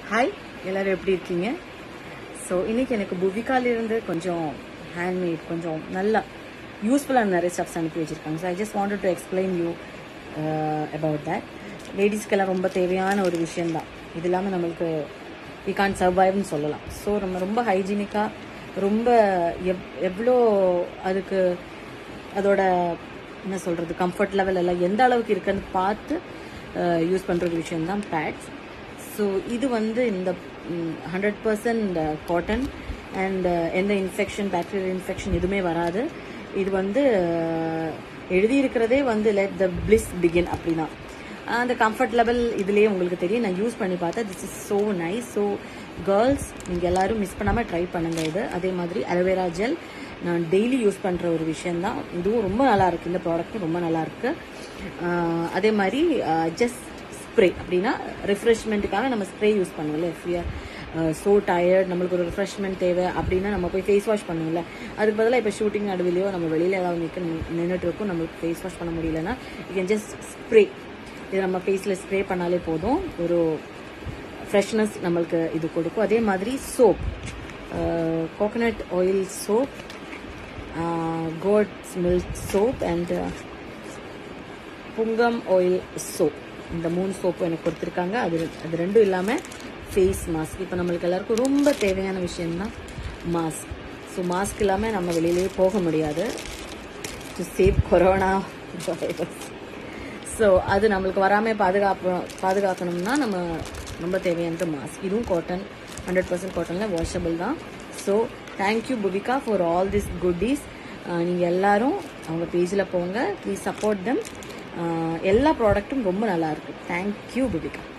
hi எல்லாரும் எப்படி இருக்கீங்க ஸோ இன்னைக்கு எனக்கு புவிகாலிருந்து கொஞ்சம் ஹேண்ட்மேட் கொஞ்சம் நல்லா யூஸ்ஃபுல்லான நிறைய ஸ்டப்ஸ் அனுப்பி வச்சிருக்காங்க so I just wanted to explain you about that லேடிஸ்க்கெல்லாம் ரொம்ப தேவையான ஒரு விஷயம்தான் இது இல்லாமல் நம்மளுக்கு வி கான் சர்வைவ்னு சொல்லலாம் ஸோ நம்ம ரொம்ப ஹைஜீனிக்காக ரொம்ப எவ் எவ்வளோ அதுக்கு அதோட என்ன சொல்கிறது கம்ஃபர்ட் லெவல் எல்லாம் எந்த அளவுக்கு இருக்குன்னு பார்த்து யூஸ் பண்ணுற ஒரு விஷயம்தான் பேட்ஸ் ஸோ இது வந்து இந்த ஹண்ட்ரட் பர்சன்ட் காட்டன் அண்ட் எந்த இன்ஃபெக்ஷன் பாக்டீரியல் இன்ஃபெக்ஷன் எதுவுமே வராது இது வந்து அஹ், எழுதியிருக்கிறதே வந்து லெட் த பிளிஸ் பிகின் அப்படின்னா அந்த கம்ஃபர்ட் லெவல் இதுலேயே உங்களுக்கு தெரியும் நான் யூஸ் பண்ணி பார்த்தா this is so nice so girls நீங்கள் எல்லாரும் மிஸ் பண்ணாமல் ட்ரை பண்ணுங்க இது அதே மாதிரி அலோவேரா ஜெல் நான் டெய்லி யூஸ் பண்ணுற ஒரு விஷயந்தான் இதுவும் ரொம்ப நல்லா இருக்கு இந்த ப்ராடக்ட்டும் ரொம்ப நல்லா இருக்கு ஆஹ் அதே மாதிரி ஜஸ்ட் ஸ்ப்ரே அப்படின்னா ரிஃப்ரெஷ்மெண்ட்டுக்காக நம்ம ஸ்ப்ரே யூஸ் பண்ணுவோம்ல இஃப் யூ ஸோ டயர்ட் நம்மளுக்கு ஒரு ரிஃப்ரெஷ்மெண்ட் தேவை அப்படின்னா நம்ம போய் ஃபேஸ் வாஷ் பண்ணுவோம்ல அதுக்கு பதிலாக இப்போ ஷூட்டிங் நடுவிலையோ நம்ம வெளியில் ஏதாவது நிற்க நின்றுட்டு இருக்கோம் நம்மளுக்கு ஃபேஸ் வாஷ் பண்ண முடியலன்னா யூ கேன் ஜஸ்ட் ஸ்ப்ரே இது நம்ம ஃபேஸில் ஸ்ப்ரே பண்ணாலே போதும் ஒரு ஃப்ரெஷ்னஸ் நம்மளுக்கு இது கொடுக்கும் அதே மாதிரி soap coconut oil soap goat's milk soap and புங்கம் ஆயில் சோப் இந்த மூணு சோப்பு எனக்கு கொடுத்துருக்காங்க அது அது ரெண்டும் இல்லாமல் ஃபேஸ் மாஸ்க் இப்போ நம்மளுக்கு எல்லாருக்கும் ரொம்ப தேவையான விஷயம்தான் மாஸ்க் ஸோ மாஸ்க் இல்லாமல் நம்ம வெளியிலேயே போக முடியாது to save corona virus so அது நம்மளுக்கு வராமல் பாதுகாப்பு பாதுகாக்கணும்னா நம்ம ரொம்ப தேவையானது மாஸ்க் இதுவும் காட்டன் ஹண்ட்ரட் பர்சன்ட் காட்டனில் வாஷபிள் தான் so thank you Bhuvika for all this குட்டீஸ் நீங்கள் எல்லாரும் அவங்க பேஜில் போங்க ப்ளீஸ் சப்போர்ட் தம் எல்லா ப்ராடக்ட்டும் ரொம்ப நல்லா இருக்கு தேங்க்யூ புவிகா